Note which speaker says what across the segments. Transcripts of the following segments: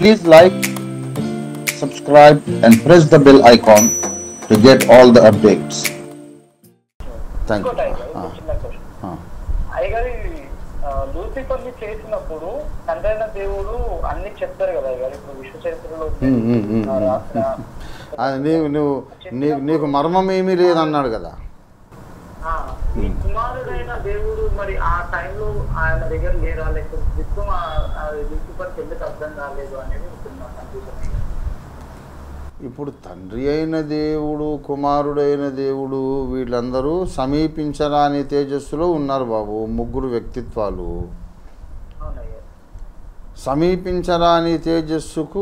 Speaker 1: Please like, subscribe, and press the bell icon to get all the updates. Thank you.
Speaker 2: ఇంకోటి అయ్యగారు, ఒక చిన్న question
Speaker 1: Ah.
Speaker 2: అయ్యగారి Lucifer ని చేసినప్పుడు తండ్రైన దేవుడు అన్ని చెప్తారు కదా అయ్యగారు ఇప్పుడు విశ్వ చరిత్రలో
Speaker 1: ఉమ్, ఉమ్, ఉమ్,
Speaker 2: ఆ,
Speaker 1: ఉమ్.
Speaker 2: రాసిన
Speaker 1: అది నీవు నువ్వు నీకు నీకు మర్మం ఏమీ లేదన్నాడు కదా
Speaker 2: ఆ, ఈ కుమారుడైన దేవుడు మరి ఆ టైంలో ఆయన దగ్గర లేరా లేకపోతే విశ్వం లూసిఫర్ ఎందుకు అర్థం కాలేదు అనేది ఇప్పుడు నా కన్ఫ్యూజన్
Speaker 1: ఇప్పుడు తండ్రి అయిన దేవుడు కుమారుడైన దేవుడు వీళ్ళందరూ సమీపించరాని తేజస్సులో ఉన్నారు బాబు ముగ్గురు వ్యక్తిత్వాలు
Speaker 2: అవునయ్యా
Speaker 1: సమీపించరాని తేజస్సుకు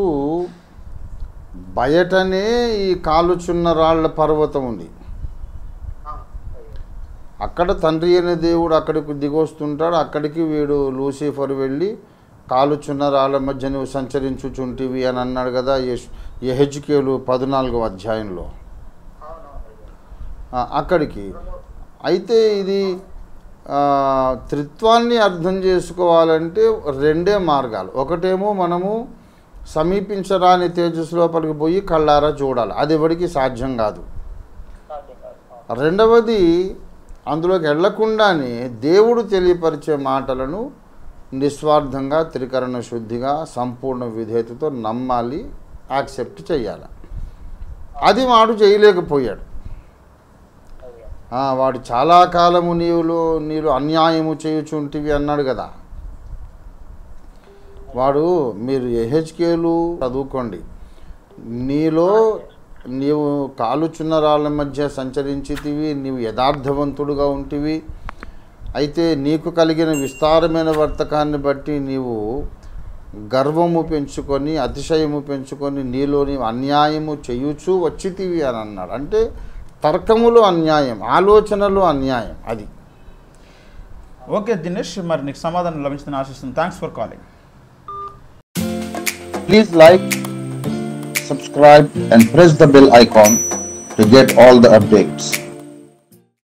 Speaker 1: బయటనే ఈ కాలుచున్న రాళ్ల పర్వతం ఉంది
Speaker 2: ఆ, అయ్యా.
Speaker 1: అక్కడ తండ్రి అయిన దేవుడు అక్కడికి దిగొస్తుంటాడు అక్కడికి వీడు లూసిఫర్ వెళ్ళి కాలుచున్న రాళ్ళ మధ్య నువ్వు సంచరించుచుంటివి అని అన్నాడు కదా ఎహెచ్కేలు పద్నాలుగో అధ్యాయంలో
Speaker 2: అవునవునయ్యా
Speaker 1: ఆ, అక్కడికి అయితే ఇది ఆ, త్రిత్వాన్ని అర్థం చేసుకోవాలంటే రెండే మార్గాలు ఒకటేమో మనము సమీపించరాని తేజస్సు లోపలికి పోయి కళ్ళారా చూడాలి అది ఎవరికి సాధ్యం కాదు
Speaker 2: సాధ్యం కాదు అవును.
Speaker 1: రెండవది అందులోకి వెళ్లకుండానే దేవుడు తెలియపరిచే మాటలను నిస్వార్థంగా త్రికరణ శుద్ధిగా సంపూర్ణ విధేయతతో నమ్మాలి యాక్సెప్ట్ చేయాలి అది వాడు చేయలేకపోయాడు
Speaker 2: అయ్యా
Speaker 1: ఆ, వాడు చాలా కాలము నీవులో నీలో అన్యాయము చేయుచుంటివి అన్నాడు కదా వాడు మీరు ఎహెచ్కేలు చదువుకోండి నీలో నీవు కాలుచున్న రాళ్ళ మధ్య సంచరించితివి నీవు యథార్థవంతుడుగా ఉంటివి అయితే నీకు కలిగిన విస్తారమైన వర్తకాన్ని బట్టి నీవు గర్వము పెంచుకొని అతిశయము పెంచుకొని నీలో నీవు అన్యాయము చేయుచు వచ్చితివి అని అన్నాడు అంటే తర్కములో అన్యాయం ఆలోచనలో అన్యాయం అది
Speaker 3: ఓకే దినేష్ మరి నీకు సమాధానం లభించిందని ఆశిస్తుంది thanks for calling
Speaker 1: Please like, subscribe, and press the bell icon to get all the updates.